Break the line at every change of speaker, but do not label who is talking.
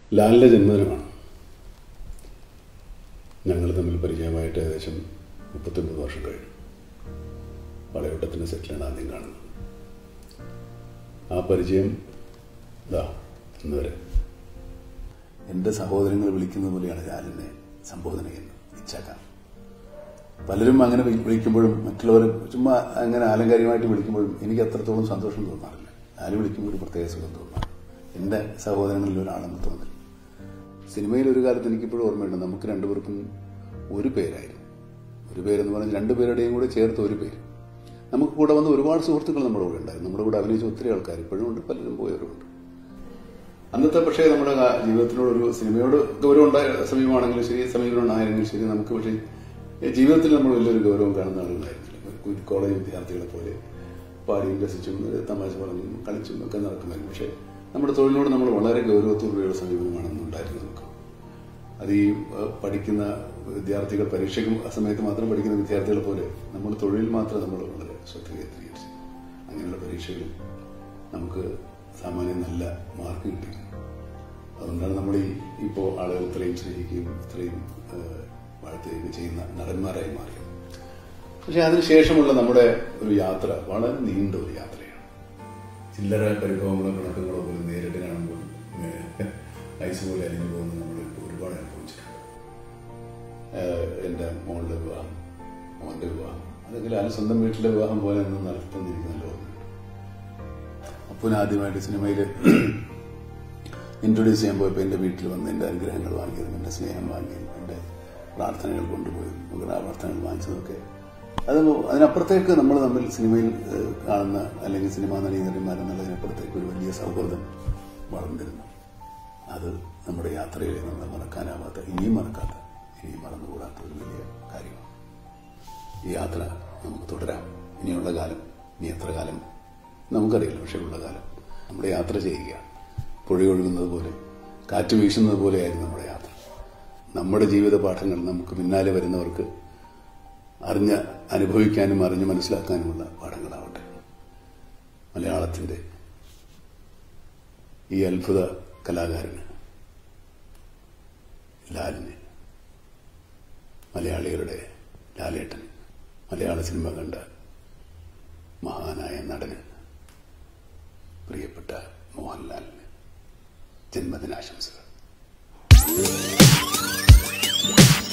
ലാലിൻ്റെ ജന്മദിനമാണ് ഞങ്ങൾ തമ്മിൽ പരിചയമായിട്ട് ഏകദേശം മുപ്പത്തൊൻപത് വർഷം കഴിഞ്ഞു വളയോട്ടത്തിൻ്റെ സെറ്റിലാണ് ആദ്യം കാണുന്നത് ആ പരിചയം ഇതാ ഇന്ന് വരെ എൻ്റെ സഹോദരങ്ങൾ വിളിക്കുന്നത് പോലെയാണ് ലാലിനെ സംബോധന ചെയ്യുന്നത് ഇച്ചാക്ക പലരും അങ്ങനെ വിളി- വിളിക്കുമ്പോഴും മറ്റുള്ളവർ ചുമ്മാ അങ്ങനെ ആലങ്കാരികമായിട്ട് വിളിക്കുമ്പോഴും എനിക്ക് അത്രത്തോളം സന്തോഷം തോന്നാറില്ല ലാല് വിളിക്കുമ്പോൾ ഒരു പ്രത്യേക സുഖം തോന്നാറ് എൻ്റെ സഹോദരങ്ങളിൽ ഒരാളെന്ന് തോന്നി സിനിമയിൽ ഒരു കാലത്ത് എനിക്കിപ്പോഴും ഓർമ്മയുണ്ട് നമുക്ക് രണ്ടുപേർക്കും ഒരു പേരായിരുന്നു ഒരു പേരെന്ന് പറഞ്ഞാൽ രണ്ടുപേരുടെയും കൂടെ ചേർത്ത് ഒരു പേര് നമുക്ക് കൂടെ വന്ന ഒരുപാട് സുഹൃത്തുക്കൾ നമ്മുടെ കൂടെ ഉണ്ടായിരുന്നു നമ്മുടെ കൂടെ അഭിനയിച്ച ഒത്തിരി ആൾക്കാർ ഇപ്പോഴും ഉണ്ട് പലരും പോയവരുമുണ്ട് അന്നത്തെ പക്ഷേ നമ്മുടെ കാ- ജീവിതത്തിനോട് ഒരു സിനിമയോട് ഗൗരവം ഉണ്ടായ സമീപമാണെങ്കിലും ശരി സമീപനം ഉണ്ടായെങ്കിലും ശരി നമുക്ക് പക്ഷേ ഈ ജീവിതത്തിൽ നമ്മൾ വലിയൊരു ഗൗരവം കാണുന്ന ആളുകളായിരുന്നില്ല ഒരു കോളേജ് വിദ്യാർത്ഥികളെ പോലെ പാടിയും രസിച്ചും തമാശ പറഞ്ഞും കളിച്ചും ഒക്കെ നടക്കുമായിരുന്നു പക്ഷേ നമ്മുടെ തൊഴിലിനോട് നമ്മൾ വളരെ ഗൗരവത്തോടുകൂടിയുള്ള സമീപനമാണ് അന്നുണ്ടായിരുന്നത് നമുക്ക് അത് ഈ ഏഹ്, പഠിക്കുന്ന വിദ്യാർത്ഥികൾ പരീക്ഷയ്ക്ക് ആ സമയത്ത് മാത്രം പഠിക്കുന്ന വിദ്യാർത്ഥികളെ പോലെ നമ്മൾ തൊഴിൽ മാത്രം നമ്മൾ വളരെ ശ്രദ്ധ കേന്ദ്രീകരിച്ചു അങ്ങനെയുള്ള പരീക്ഷകളിൽ നമുക്ക് സാമാന്യം നല്ല മാർക്ക് കിട്ടി അതുകൊണ്ടാണ് നമ്മൾ ഈ ഇപ്പോൾ ആളുകൾ ഇത്രയും സ്നേഹിക്കുകയും ഇത്രയും ഏഹ്, വാഴ്ത്തുകയും ചെയ്യുന്ന നടന്മാരായി മാറിയത് പക്ഷെ അതിനുശേഷമുള്ള നമ്മുടെ ഒരു യാത്ര വളരെ നീണ്ട ഒരു യാത്രയാണ് ചില്ലറ പരിഭവങ്ങളോ കണക്കുകളോ പോലും നേരിട്ട് കാണുമ്പോൾ ഏഹ്, ഐസ് പോലെ അലിഞ്ഞു പോകുന്നത് നമ്മൾ ഒരുപാട് അനുഭവിച്ചിട്ടുണ്ട് ഏഹ്, എൻ്റെ മോളുടെ വിവാഹം മോൻ്റെ വിവാഹം അതൊക്കെ ലാൽ സ്വന്തം വീട്ടിലെ വിവാഹം പോലെ നിന്ന് നടത്തുന്നിരിക്കുന്നല്ലോ അപ്പൂന് ആദ്യമായിട്ട് സിനിമയിൽ ഇൻട്രൊഡ്യൂസ് ചെയ്യാൻ പോയപ്പോൾ എൻ്റെ വീട്ടിൽ വന്ന് എൻ്റെ അനുഗ്രഹങ്ങൾ വാങ്ങിയതും എൻ്റെ സ്നേഹം വാങ്ങിയതും എൻ്റെ പ്രാർത്ഥനകൾ കൊണ്ടുപോയതും നമുക്ക് ആ പ്രാർത്ഥനകൾ വാങ്ങിച്ചതൊക്കെ അത് അതിനപ്പുറത്തേക്ക് നമ്മൾ തമ്മിൽ സിനിമയിൽ ഏഹ്, കാണുന്ന അല്ലെങ്കിൽ സിനിമാ നടീനടന്മാരെന്നുള്ളതിനപ്പുറത്തേക്ക് ഒരു വലിയ സൗഹൃദം വളർന്നിരുന്നു അത് നമ്മുടെ യാത്രയിൽ നമ്മൾ മറക്കാനാവാത്ത ഇനിയും മറക്കാത്ത ഇനിയും മറന്നുകൂടാത്ത ഒരു വലിയ കാര്യമാണ് ഈ യാത്ര നമുക്ക് തുടരാം ഇനിയുള്ള കാലം ഇനി എത്ര കാലം നമുക്കറിയില്ല പക്ഷേ ഉള്ള കാലം നമ്മുടെ യാത്ര ചെയ്യുക പുഴയൊഴുകുന്നത് പോലെ കാറ്റ് വീശുന്നത് പോലെയായിരുന്നു നമ്മുടെ യാത്ര നമ്മുടെ ജീവിത പാഠങ്ങൾ നമുക്ക് പിന്നാലെ വരുന്നവർക്ക് അറിഞ്ഞ് അനുഭവിക്കാനും അറിഞ്ഞ് മനസ്സിലാക്കാനുമുള്ള പാഠങ്ങളാവട്ടെ മലയാളത്തിൻ്റെ ഈ അത്ഭുത കലാകാരന് ലാലിന് മലയാളികളുടെ ലാലേട്ടൻ മലയാള സിനിമ കണ്ട മഹാനായ നടന് പ്രിയപ്പെട്ട മോഹൻലാലിന് ജന്മദിനാശംസകൾ